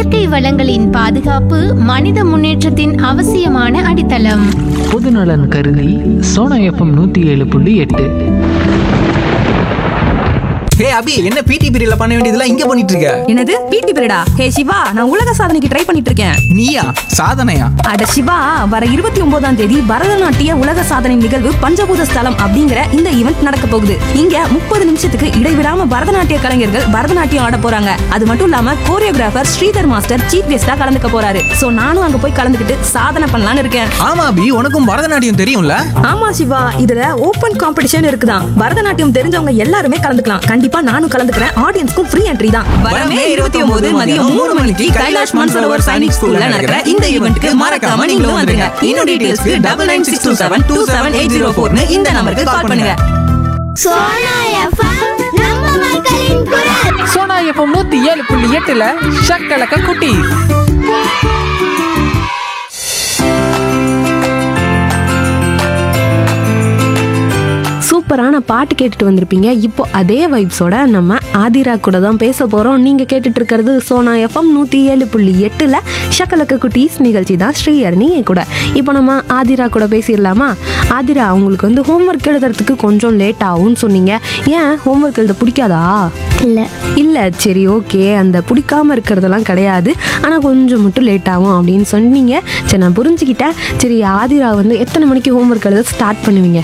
இயற்கை வளங்களின் பாதுகாப்பு மனித முன்னேற்றத்தின் அவசியமான அடித்தளம் பொதுநலன் கருதி சோனா எஃப்எம் நூற்றி ஏழு புள்ளி எட்டு ஹே அபி என்ன பிடி பீரியட்ல பண்ண வேண்டியதெல்லாம் இங்க பண்ணிட்டு இருக்க என்னது பிடி பீரியடா ஹே சிவா நான் உலக சாதனைக்கு ட்ரை பண்ணிட்டு இருக்கேன் நீயா சாதனையா அட சிவா வர இருபத்தி ஒன்பதாம் தேதி பரதநாட்டிய உலக சாதனை நிகழ்வு பஞ்சபூத ஸ்தலம் அப்படிங்கிற இந்த ஈவெண்ட் நடக்க போகுது இங்க முப்பது நிமிஷத்துக்கு இடைவிடாம பரதநாட்டிய கலைஞர்கள் பரதநாட்டியம் ஆட போறாங்க அது மட்டும் இல்லாம கோரியோகிராஃபர் ஸ்ரீதர் மாஸ்டர் சீஃப் கெஸ்டா கலந்துக்க போறாரு சோ நானும் அங்க போய் கலந்துக்கிட்டு சாதனை பண்ணலாம்னு இருக்கேன் ஆமா அபி உனக்கும் பரதநாட்டியம் தெரியும்ல ஆமா சிவா இதுல ஓபன் காம்படிஷன் இருக்குதான் பரதநாட்டியம் தெரிஞ்சவங்க எல்லாருமே கலந்துக்கலாம் கண்டிப்பா நானும் கலந்துக்கிறேன் ஆடியன்ஸ்க்கும் ஃப்ரீ என்ட்ரி தான் வரமே இருபத்தி ஒன்பது மதியம் மூணு மணிக்கு கைலாஷ் மன்சரோவர் சைனிக் ஸ்கூல்ல நடக்கிற இந்த ஈவெண்ட்க்கு மறக்காம நீங்களும் வந்துருங்க இன்னும் டீடைல்ஸ்க்கு double nine six two seven two seven eight zero ஃபோர்னு இந்த நம்பருக்கு கால் பண்ணுங்க சோனா எஃப்எம் நம்ம மக்களின் குரல் சோனா எஃப்எம் நூற்றி ஏழு புள்ளி எட்டில் ஷக்கலக்க குட்டி சூப்பரான பாட்டு கேட்டுட்டு வந்திருப்பீங்க இப்போ அதே வைப்ஸோட நம்ம ஆதிரா கூட தான் பேச போகிறோம் நீங்கள் கேட்டுட்டு இருக்கிறது சோனா எஃப்எம் நூற்றி ஏழு புள்ளி எட்டில் ஷக்கலக்க குட்டீஸ் நிகழ்ச்சி தான் ஸ்ரீஹரணி என் கூட இப்போ நம்ம ஆதிரா கூட பேசிடலாமா ஆதிரா அவங்களுக்கு வந்து ஹோம்ஒர்க் எழுதுறதுக்கு கொஞ்சம் லேட் ஆகும்னு சொன்னீங்க ஏன் ஹோம்ஒர்க் எழுத பிடிக்காதா இல்லை இல்லை சரி ஓகே அந்த பிடிக்காம இருக்கிறதெல்லாம் கிடையாது ஆனால் கொஞ்சம் மட்டும் லேட் ஆகும் அப்படின்னு சொன்னீங்க சரி நான் புரிஞ்சுக்கிட்டேன் சரி ஆதிரா வந்து எத்தனை மணிக்கு ஹோம்ஒர்க் எழுத ஸ்டார்ட் பண்ணுவீங்க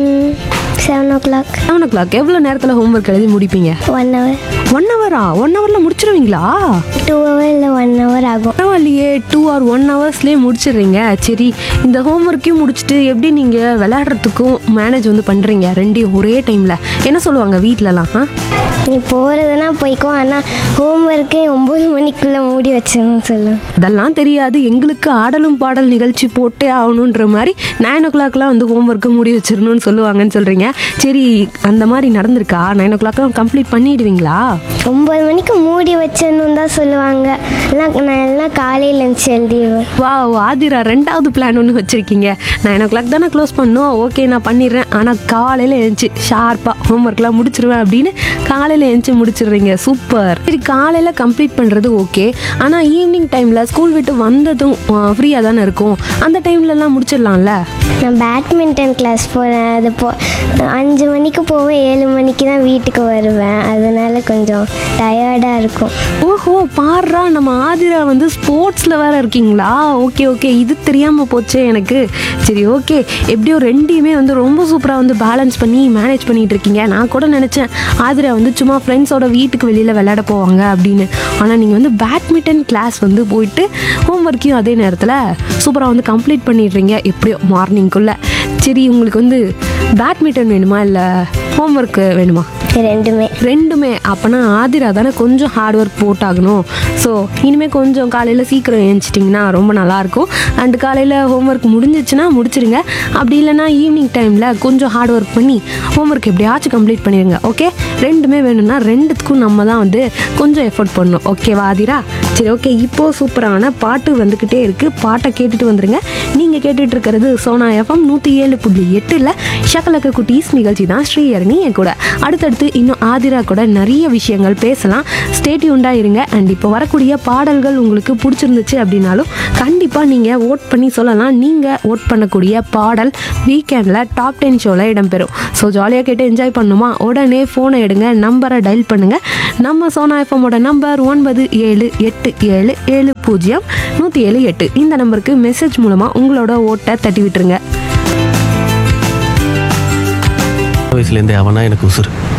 seven o'clock seven o'clock எவ்வளோ நேரத்தில் ஹோம்ஒர்க் எழுதி முடிப்பீங்க ஒன் ஹவர் ஒன் ஹவரா ஒன் ஹவரில் முடிச்சிருவீங்களா டூ ஹவர் இல்லை ஒன் ஹவர் ஆகும் பரவாயில்லையே டூ ஆர் ஒன் ஹவர்ஸ்லேயே முடிச்சிடுறீங்க சரி இந்த ஹோம்ஒர்க்கையும் முடிச்சுட்டு எப்படி நீங்கள் விளையாடுறதுக்கும் மேனேஜ் வந்து பண்ணுறீங்க ரெண்டையும் ஒரே டைமில் என்ன சொல்லுவாங்க வீட்டிலலாம் ஆ நீ போகிறதுனா போய்க்கோ ஆனால் ஹோம்ஒர்க்கே ஒம்பது மணிக்குள்ளே மூடி வச்சிடணும் சொல்லும் அதெல்லாம் தெரியாது எங்களுக்கு ஆடலும் பாடல் நிகழ்ச்சி போட்டே ஆகணுன்ற மாதிரி நைன் ஓ கிளாக்லாம் வந்து ஹோம்ஒர்க்கை மூடி வச்சிடணும்னு சொல்லுவாங்கன்னு சொல்கிறீங்க சரி அந்த மாதிரி நடந்திருக்கா நைன் ஓ கிளாக்லாம் கம்ப்ளீட் பண்ணிடுவீங்களா ஒம்பது மணிக்கு மூடி வச்சிடணும் தான் சொல்லுவாங்க எல்லாம் நான் எல்லாம் காலையில் இருந்துச்சு எழுதிடுவேன் வா ஆதிரா ரெண்டாவது பிளான் ஒன்று வச்சுருக்கீங்க நைன் ஓ கிளாக் தானே க்ளோஸ் பண்ணோம் ஓகே நான் பண்ணிடுறேன் ஆனால் காலையில் எழுந்துச்சு ஷார்ப்பாக ஹோம்ஒர்க்லாம் முடிச்சிருவேன் அப்படின்னு காலையில் எழுந்துச்சு முடிச்சிடுறீங்க சூப்பர் சரி காலையில் கம்ப்ளீட் பண்ணுறது ஓகே ஆனால் ஈவினிங் டைமில் ஸ்கூல் விட்டு வந்ததும் ஃப்ரீயாக தானே இருக்கும் அந்த டைம்லலாம் முடிச்சிடலாம்ல நான் பேட்மிண்டன் கிளாஸ் போகிறேன் அது போ அஞ்சு மணிக்கு போவேன் ஏழு மணிக்கு தான் வீட்டுக்கு வருவேன் அதனால கொஞ்சம் டயர்டாக இருக்கும் ஓஹோ பாடுறா நம்ம ஆதிரா வந்து ஸ்போர்ட்ஸில் வேற இருக்கீங்களா ஓகே ஓகே இது தெரியாமல் போச்சே எனக்கு சரி ஓகே எப்படியோ ரெண்டையுமே வந்து ரொம்ப சூப்பராக வந்து பேலன்ஸ் பண்ணி மேனேஜ் பண்ணிட்டு இருக்கீங்க நான் கூட நினச்சேன் ஆதிரா வந்து சும்மா ஃப்ரெண்ட்ஸோட வீட்டுக்கு வெளியில் விளையாட போவாங்க அப்படின்னு ஆனால் நீங்கள் வந்து பேட்மிண்டன் கிளாஸ் வந்து போயிட்டு ஹோம்ஒர்க்கையும் அதே நேரத்தில் சூப்பராக வந்து கம்ப்ளீட் பண்ணிடுறீங்க எப்படியோ மார்னிங்குள்ளே சரி உங்களுக்கு வந்து பேட்மிண்டன் வேணுமா இல்லை ஹோம்ஒர்க்கு வேணுமா ரெண்டுமே ரெண்டுமே அப்போனா ஆதிரா தானே கொஞ்சம் ஹார்ட் ஒர்க் போட்டாகணும் ஸோ இனிமேல் கொஞ்சம் காலையில் சீக்கிரம் எழுந்திச்சிட்டிங்கன்னா ரொம்ப நல்லாயிருக்கும் அண்டு காலையில் ஹோம்ஒர்க் முடிஞ்சிச்சுன்னா முடிச்சிருங்க அப்படி இல்லைன்னா ஈவினிங் டைமில் கொஞ்சம் ஹார்ட் ஒர்க் பண்ணி ஹோம்ஒர்க் எப்படியாச்சும் கம்ப்ளீட் பண்ணிடுங்க ஓகே ரெண்டுமே வேணும்னா ரெண்டுத்துக்கும் நம்ம தான் வந்து கொஞ்சம் எஃபோர்ட் பண்ணணும் ஓகேவா ஆதிரா சரி ஓகே இப்போது சூப்பரான பாட்டு வந்துக்கிட்டே இருக்குது பாட்டை கேட்டுட்டு வந்துருங்க நீங்கள் கேட்டுட்டு இருக்கிறது சோனா எஃப்எம் நூற்றி ஏழு புள்ளி எட்டில் ஷக்கலக்க குட்டீஸ் நிகழ்ச்சி தான் ஸ்ரீஹரணி என் கூட அடுத்தடுத்து இன்னும் ஆதிரா கூட நிறைய விஷயங்கள் பேசலாம் ஸ்டேட்யூண்டாக இருங்க அண்ட் இப்போ வரக்கூடிய பாடல்கள் உங்களுக்கு பிடிச்சிருந்துச்சு அப்படின்னாலும் கண்டிப்பாக நீங்கள் ஓட் பண்ணி சொல்லலாம் நீங்கள் ஓட் பண்ணக்கூடிய பாடல் வீக்கெண்டில் டாப் டென் ஷோவில் இடம்பெறும் ஸோ ஜாலியாக கேட்டு என்ஜாய் பண்ணுமா உடனே ஃபோனை எடுங்க நம்பரை டயல் பண்ணுங்கள் நம்ம சோனா எஃப்எம்மோட நம்பர் ஒன்பது ஏழு எட்டு ஏழு ஏழு பூஜ்ஜியம் நூற்றி ஏழு எட்டு இந்த நம்பருக்கு மெசேஜ் மூலமாக உங்களோட ஓட்டை தட்டி விட்டுருங்க வயசுலேருந்தே அவனா எனக்கு உசுறு